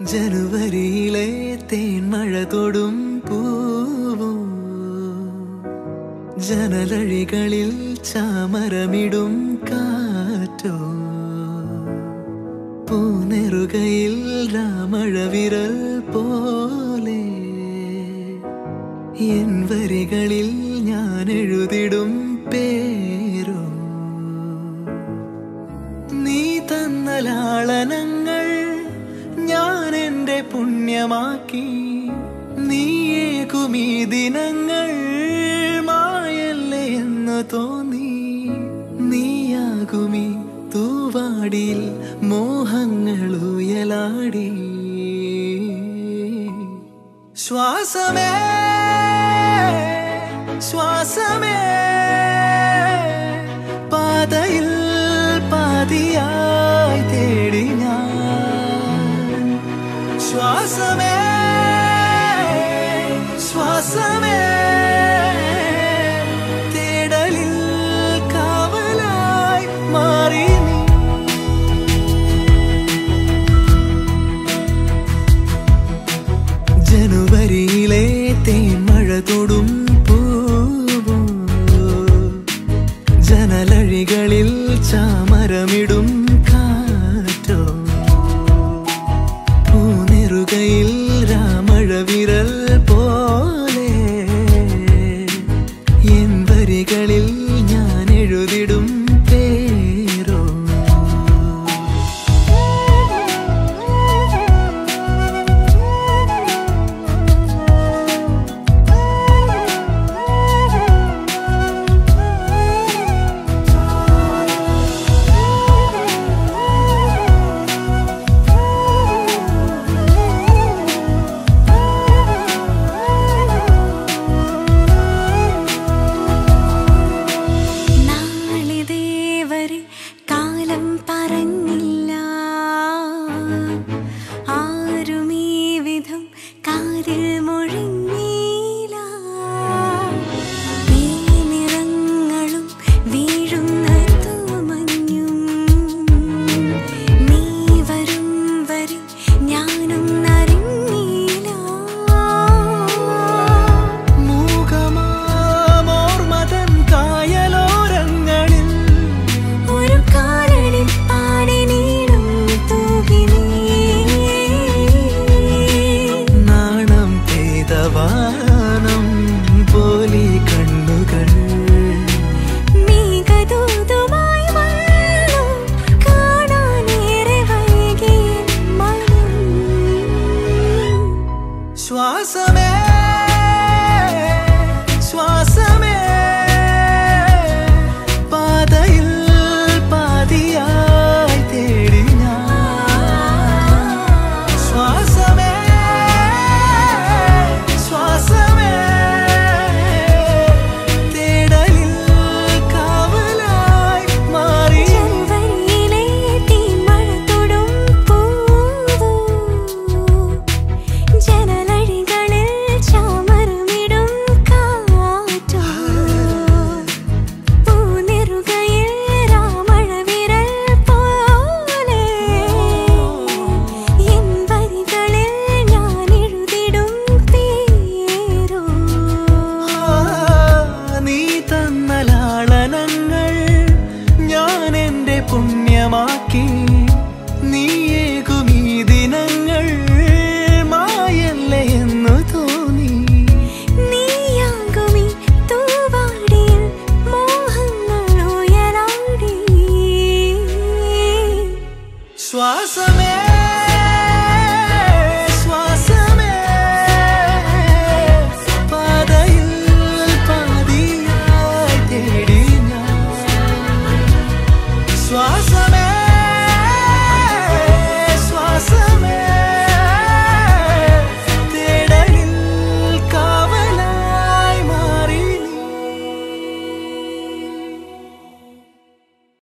ജനുവരിയിലെ തേൻമഴ തൊടും പൂവോ ജനലഴികളിൽ ചാമരമിടും കാറ്റോ പൂനെറുകയിൽ രാമഴ വിരൽ പോലെ എൻ വരികളിൽ ഞാൻ എഴുതിടും പേരോ നീ തന്ന ലാളനങ്ങൾ ഞാൻ എന്റെ പുണ്യമാക്കി നീയേകുമീ ദിനങ്ങൾ മായല്ലേ എന്ന് തോന്നി നീയാകുമീ തൂവാടിയിൽ മോഹങ്ങൾ ഉയലാടി ശ്വാസമേ ശ്വാസമേ പാതയിൽ പാതിയായി തേടി ഞാൻ ശ്വാസമേ ശ്വാസമേ തേടലിൽ കാവലായി മാറി നീ ജനുവരിയിലെ തേൻമഴ തൊടും പൂവോ ജനലഴികളിൽ ചാമരമിടും കാറ്റോ പൂനെറുകയിൽ രാമഴ വിരൽ പോലെ എൻ വരികളിൽ ഞാൻ എഴുതിടും പേരോ നാളിതേവരെ കാലം പറഞ്ഞില്ല ആരും ഈ വിധം കാതിൽ മൊഴിഞ്ഞീല ഈ നിറങ്ങളും വീഴുന്ന തൂമഞ്ഞും നീ വരും വരെ ഞാനും അറിഞ്ഞീല മൂകമാമോർമതൻ കായലോരങ്ങളിൽ ഒരു കാലടിൽ പാടി നീളും തൂകി നീ നാണം പെയ്തവാനം പോലി കണ്ണുകൾ മേഘദൂതുമായി വന്നു കാണാനേറെ വൈകി മനം ശ്വാസമേ ശ്വാസമേ പാതയിൽ പാതിയായി തേടി ഞാൻ ശ്വാസമേ ശ്വാസമേ തേടലിൽ കാവലായി മാറി ജനുവരിയിലെ തീമഴ തൊടും പൂവോ ജനലഴികളിൽ ചാമരമിടും കാറ്റോ പൂനെറുകയിൽ രാമഴ വിരൽ പോലെ എൻ വരികളിൽ ഞാൻ എഴുതിടും പേരോ നീ തന്ന ലാളനങ്ങൾ ഞാൻ എന്റെ പുണ്യമാക്കി നീയേകും ഈ ദിനങ്ങൾ മായല്ലേ എന്ന് തോന്നി നീയാകുമീ തൂവാടിയിൽ മോഹങ്ങൾ ഉയരാടി ശ്വാസമേ